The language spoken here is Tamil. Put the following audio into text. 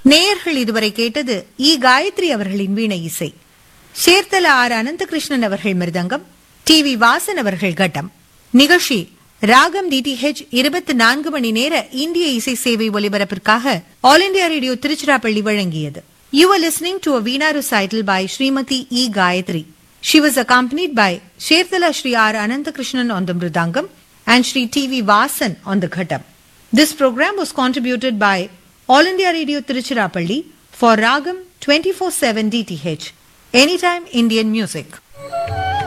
நேயர்கள் இதுவரை கேட்டது இ காயத்ரி அவர்களின் வீணை இசை சேர்த்தல ஆர் அனந்தகிருஷ்ணன் அவர்கள் மிருதங்கம் டி வி வாசன் அவர்கள் கட்டம் நிகழ்ச்சி ராகம் டிடிஹெச் இருபத்தி நான்கு மணி நேர இந்திய இசை சேவை ஒலிபரப்பிற்காக ஆல் இண்டியா ரேடியோ திருச்சிராப்பள்ளி வழங்கியது you are listening to a veena recital by Shrimati E Gayathri She was accompanied by Shertala Sri R. Ananthakrishnan on the Mridangam and Sri T.V. Vasan on the Ghatam. This program was contributed by All India Radio Tiruchirappalli for Ragam 24-7 DTH, Anytime Indian Music.